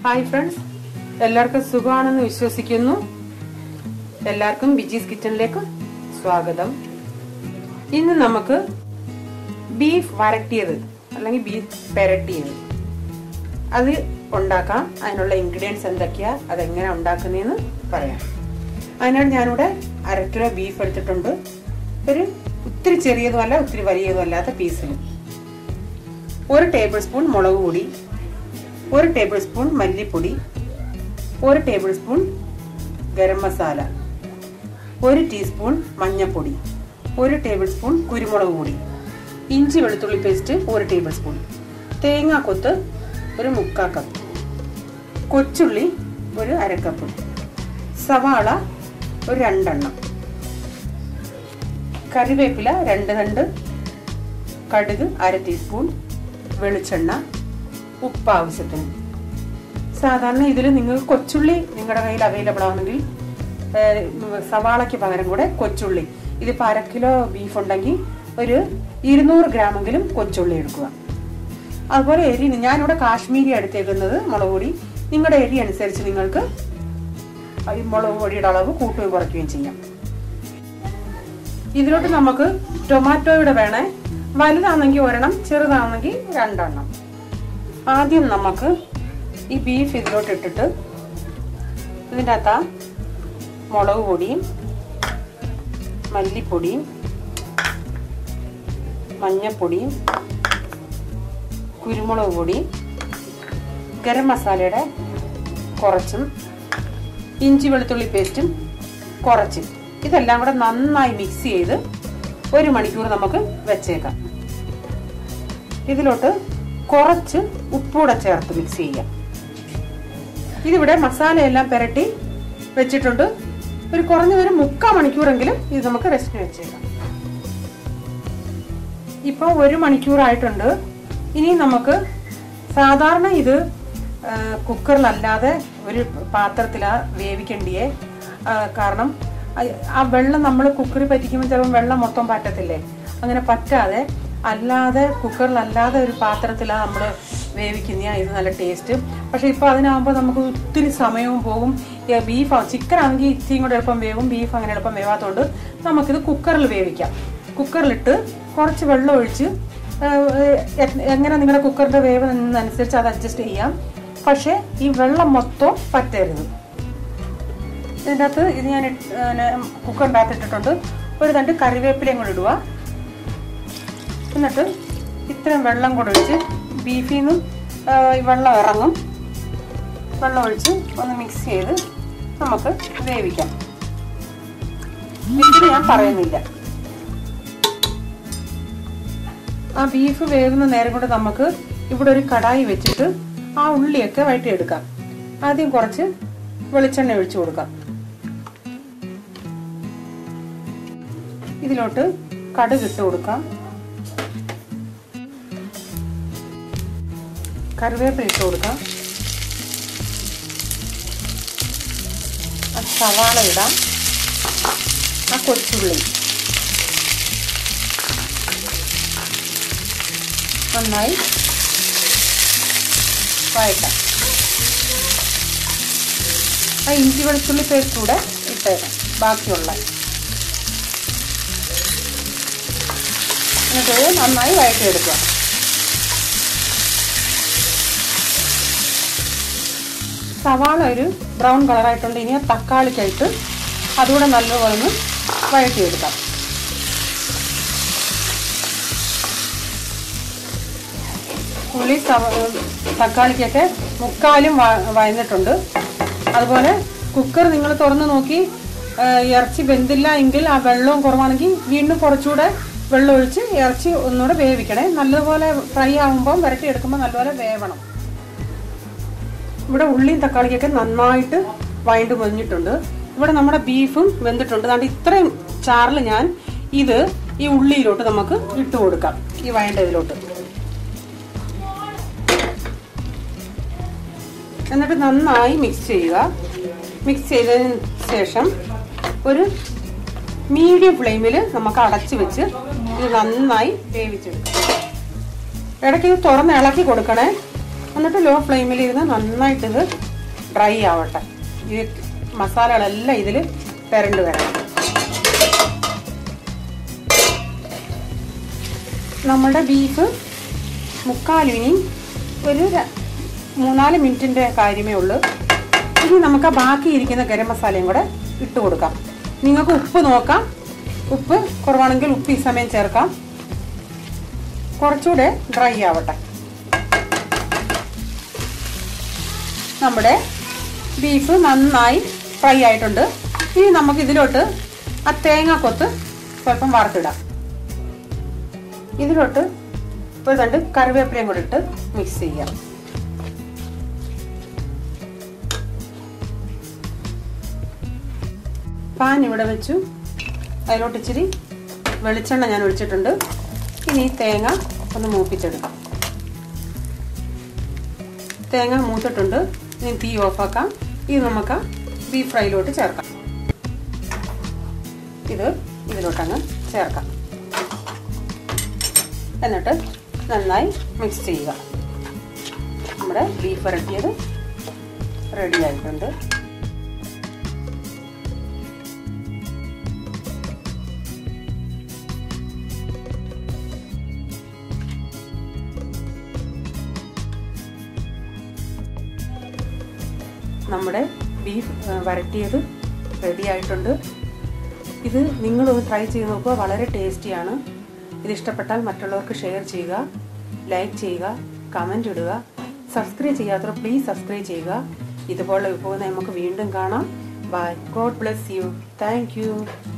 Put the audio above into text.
hi friends എല്ലാവർക്കും സുഖമാണെന്ന് വിശ്വസിക്കുന്നു എല്ലാവർക്കും ബിജീസ് കിച്ചണിലേക്ക് സ്വാഗതം ഇന്ന് നമുക്ക് ബീഫ് വരട്ടിയത് അല്ലെങ്കിൽ ബീഫ് പെരട്ടിയത് അത് ഉണ്ടാക്കാം അതിനുള്ള ഇൻഗ്രീഡിയൻസ് എന്തൊക്കെയാ അതെങ്ങനെ ഉണ്ടാക്കുന്നതെന്ന് പറയാം അതിനാണ് ഞാനിവിടെ അര കിലോ ബീഫ് എടുത്തിട്ടുണ്ട് ഒരു ഒത്തിരി ചെറിയതുമല്ല ഒത്തിരി വലിയതും അല്ലാത്ത പീസിൽ ഒരു ടേബിൾ സ്പൂൺ മുളക് പൊടി ഒരു ടേബിൾ സ്പൂൺ മല്ലിപ്പൊടി ഒരു ടേബിൾ സ്പൂൺ ഗരം മസാല ഒരു ടീസ്പൂൺ മഞ്ഞൾപ്പൊടി ഒരു ടേബിൾ സ്പൂൺ കുരുമുളക് പൊടി ഇഞ്ചി വെളുത്തുള്ളി പേസ്റ്റ് ഒരു ടേബിൾ സ്പൂൺ തേങ്ങാക്കൊത്ത് ഒരു മുക്കാ കപ്പ് കൊച്ചുള്ളി ഒരു അരക്കപ്പ് സവാള ഒരു രണ്ടെണ്ണം കറിവേപ്പില രണ്ട് രണ്ട് കടുക് അര ടീസ്പൂൺ വെളിച്ചെണ്ണ ഉപ്പ് ആവശ്യത്തിന് സാധാരണ ഇതിൽ നിങ്ങൾക്ക് കൊച്ചുള്ളി നിങ്ങളുടെ കയ്യിൽ അവൈലബിൾ ആണെങ്കിൽ സവാളയ്ക്ക് പകരം കൂടെ കൊച്ചുള്ളി ഇതിപ്പോൾ അര കിലോ ബീഫ് ഉണ്ടെങ്കിൽ ഒരു ഇരുന്നൂറ് ഗ്രാമെങ്കിലും കൊച്ചുള്ളി എടുക്കുക അതുപോലെ എരി ഞാനിവിടെ കാശ്മീരി എടുത്തേക്കുന്നത് മുളക് പൊടി നിങ്ങളുടെ എരി അനുസരിച്ച് നിങ്ങൾക്ക് ഈ മുളക് പൊടിയുടെ അളവ് കൂട്ടുകയും കുറയ്ക്കുകയും ചെയ്യാം ഇതിലോട്ട് നമുക്ക് ടൊമാറ്റോയുടെ വേണേ വലുതാണെങ്കിൽ ഒരെണ്ണം ചെറുതാണെങ്കിൽ രണ്ടെണ്ണം ആദ്യം നമുക്ക് ഈ ബീഫ് ഇതിലോട്ട് ഇട്ടിട്ട് ഇതിൻ്റെ അകത്ത് മുളക് പൊടിയും മല്ലിപ്പൊടിയും മഞ്ഞപ്പൊടിയും കുരുമുളക് പൊടി ഗരം മസാലയുടെ കുറച്ചും ഇഞ്ചി വെളുത്തുള്ളി പേസ്റ്റും കുറച്ചും ഇതെല്ലാം കൂടെ നന്നായി മിക്സ് ചെയ്ത് ഒരു മണിക്കൂർ നമുക്ക് വെച്ചേക്കാം ഇതിലോട്ട് കുറച്ച് ഉപ്പൂടെ ചേർത്ത് മിക്സ് ചെയ്യാം ഇതിവിടെ മസാലയെല്ലാം പുരട്ടി വെച്ചിട്ടുണ്ട് ഒരു കുറഞ്ഞതൊരു മുക്കാൽ മണിക്കൂറെങ്കിലും ഇത് നമുക്ക് റെസ്റ്റിന് വെച്ചേക്കാം ഇപ്പോൾ ഒരു മണിക്കൂറായിട്ടുണ്ട് ഇനി നമുക്ക് സാധാരണ ഇത് കുക്കറിലല്ലാതെ ഒരു പാത്രത്തിലാണ് വേവിക്കേണ്ടിയേ കാരണം ആ വെള്ളം നമ്മൾ കുക്കറിൽ പറ്റിക്കുമ്പോൾ ചിലപ്പോൾ വെള്ളം മൊത്തം പറ്റത്തില്ലേ അങ്ങനെ പറ്റാതെ അല്ലാതെ കുക്കറിലല്ലാതെ ഒരു പാത്രത്തിലാണ് നമ്മൾ വേവിക്കുന്ന ഇത് നല്ല ടേസ്റ്റ് പക്ഷേ ഇപ്പോൾ അതിനാകുമ്പോൾ നമുക്ക് ഒത്തിരി സമയവും പോകും ബീഫ് ചിക്കൻ ആണെങ്കിൽ ഇച്ചിയും കൂടെ എളുപ്പം വേവും ബീഫ് അങ്ങനെ എളുപ്പം വേവാത്തതുകൊണ്ട് നമുക്കിത് കുക്കറിൽ വേവിക്കാം കുക്കറിലിട്ട് കുറച്ച് വെള്ളം ഒഴിച്ച് എങ്ങനെ നിങ്ങളുടെ കുക്കറിൻ്റെ വേവ് അനുസരിച്ച് അത് അഡ്ജസ്റ്റ് ചെയ്യാം പക്ഷേ ഈ വെള്ളം മൊത്തം പറ്റരുത് ഇതിൻ്റെ അകത്ത് ഇത് ഞാൻ കുക്കറിൻ്റെ അകത്ത് ഇട്ടിട്ടുണ്ട് ഒരു തണ്ട് കറിവേപ്പിലയും കൂടെ ഇടുക എന്നിട്ട് ഇത്രയും വെള്ളം കൂടെ ഒഴിച്ച് ബീഫിൽ നിന്നും വെള്ളം ഇറങ്ങും വെള്ളം ഒഴിച്ച് ഒന്ന് മിക്സ് ചെയ്ത് നമുക്ക് വേവിക്കാം ഇത് ഞാൻ പറയുന്നില്ല ആ ബീഫ് വേവുന്ന നേരം കൊണ്ട് നമുക്ക് ഇവിടെ ഒരു കടായി വെച്ചിട്ട് ആ ഉള്ളിയൊക്കെ വഴറ്റിയെടുക്കാം ആദ്യം കുറച്ച് വെളിച്ചെണ്ണ ഒഴിച്ചു കൊടുക്കാം ഇതിലോട്ട് കടുക് ഇട്ട് കൊടുക്കാം കറിവേപ്പില ഇട്ട് കൊടുക്കാം ആ സവാള ഇടാം ആ കൊച്ചുള്ളി നന്നായി വഴറ്റാം ആ ഇഞ്ചി വെളുത്തുള്ളി പേസ്റ്റ് കൂടെ ഇട്ടേക്കാം ബാക്കിയുള്ള എന്നിട്ട് നന്നായി വഴറ്റിയെടുക്കുക സവാള ഒരു ബ്രൗൺ കളറായിട്ടുണ്ട് ഇനി തക്കാളിക്കായിട്ട് അതുകൂടെ നല്ലപോലെ ഒന്ന് വഴറ്റിയെടുക്കാം ഉള്ളി തക്കാളിക്കൊക്കെ മുക്കാലും വഴന്നിട്ടുണ്ട് അതുപോലെ കുക്കർ നിങ്ങൾ തുറന്ന് നോക്കി ഇറച്ചി വെന്തില്ല എങ്കിൽ ആ വെള്ളവും കുറവാണെങ്കിൽ വീണ്ടും കുറച്ചുകൂടെ വെള്ളം ഒഴിച്ച് ഇറച്ചി ഒന്നുകൂടെ വേവിക്കണേ നല്ലതുപോലെ ഫ്രൈ ആകുമ്പോൾ വരട്ടി എടുക്കുമ്പോൾ നല്ലപോലെ വേവണം ഇവിടെ ഉള്ളിയും തക്കാളിക്കൊക്കെ നന്നായിട്ട് വഴണ്ട് പൊതിഞ്ഞിട്ടുണ്ട് ഇവിടെ നമ്മുടെ ബീഫും വെന്തിട്ടുണ്ട് അതുകൊണ്ട് ഇത്രയും ചാറിൽ ഞാൻ ഇത് ഈ ഉള്ളിയിലോട്ട് നമുക്ക് ഇട്ട് കൊടുക്കാം ഈ വഴണ്ടതിലോട്ട് എന്നിട്ട് നന്നായി മിക്സ് ചെയ്യുക മിക്സ് ചെയ്തതിന് ശേഷം ഒരു മീഡിയം ഫ്ലെയിമിൽ നമുക്ക് അടച്ചു വെച്ച് ഇത് നന്നായി വേവിച്ചെടുക്കാം ഇടയ്ക്ക് ഇത് തുറന്ന് ഇളക്കി കൊടുക്കണേ എന്നിട്ട് ലോ ഫ്ലെയിമിൽ ഇരുന്ന് നന്നായിട്ട് ഇത് ഡ്രൈ ആവട്ടെ ഈ മസാലകളെല്ലാം ഇതിൽ പെരണ്ട് വരണം നമ്മുടെ ബീഫ് മുക്കാലിനി ഒരു ര- മൂന്നാല് മിനിറ്റിൻ്റെ കാര്യമേ ഉള്ളൂ ഇനി നമുക്ക് ആ ബാക്കി ഇരിക്കുന്ന ഗരം മസാലയും കൂടെ ഇട്ട് കൊടുക്കാം നിങ്ങൾക്ക് ഉപ്പ് നോക്കാം ഉപ്പ് കുറവാണെങ്കിൽ ഉപ്പ് ഈ സമയം ചേർക്കാം കുറച്ചുകൂടെ ഡ്രൈ ആവട്ടെ നമ്മുടെ ബീഫ് നന്നായി ഫ്രൈ ആയിട്ടുണ്ട് ഇനി നമുക്ക് ഇതിലോട്ട് ആ തേങ്ങാക്കൊത്ത് സ്വല്പം വറുത്തിടാം ഇതിലോട്ട് ഒരു രണ്ട് കറിവേപ്പിലയും കൂടെ ഇട്ട് മിക്സ് ചെയ്യാം പാൻ ഇവിടെ വെച്ചു അതിലോട്ട് ഇച്ചിരി വെളിച്ചെണ്ണ ഞാൻ ഒഴിച്ചിട്ടുണ്ട് ഇനി ഈ തേങ്ങ ഒന്ന് മൂപ്പിച്ചെടുക്കാം തേങ്ങ മൂത്തിട്ടുണ്ട് ഇനി തീ ഓഫാക്കാം ഇത് നമുക്ക് ബീഫ് ഫ്രൈയിലോട്ട് ചേർക്കാം ഇത് ഇതിലോട്ടങ്ങ് ചേർക്കാം എന്നിട്ട് നന്നായി മിക്സ് ചെയ്യുക നമ്മുടെ ബീഫ് വരട്ടിയത് റെഡി ആയിട്ടുണ്ട് നമ്മുടെ ബീഫ് ആ, വരട്ടിയത് റെഡി ആയിട്ടുണ്ട് ഇത് നിങ്ങളൊന്ന് ട്രൈ ചെയ്ത് നോക്കുക വളരെ ടേസ്റ്റിയാണ് ഇത് ഇഷ്ടപ്പെട്ടാൽ മറ്റുള്ളവർക്ക് ഷെയർ ചെയ്യുക ലൈക്ക് ചെയ്യുക കമൻ്റ് ഇടുക സബ്സ്ക്രൈബ് ചെയ്യാത്തവർ പ്ലീസ് സബ്സ്ക്രൈബ് ചെയ്യുക ഇതുപോലുള്ള വിഭവം നമുക്ക് വീണ്ടും കാണാം bye God bless you thank U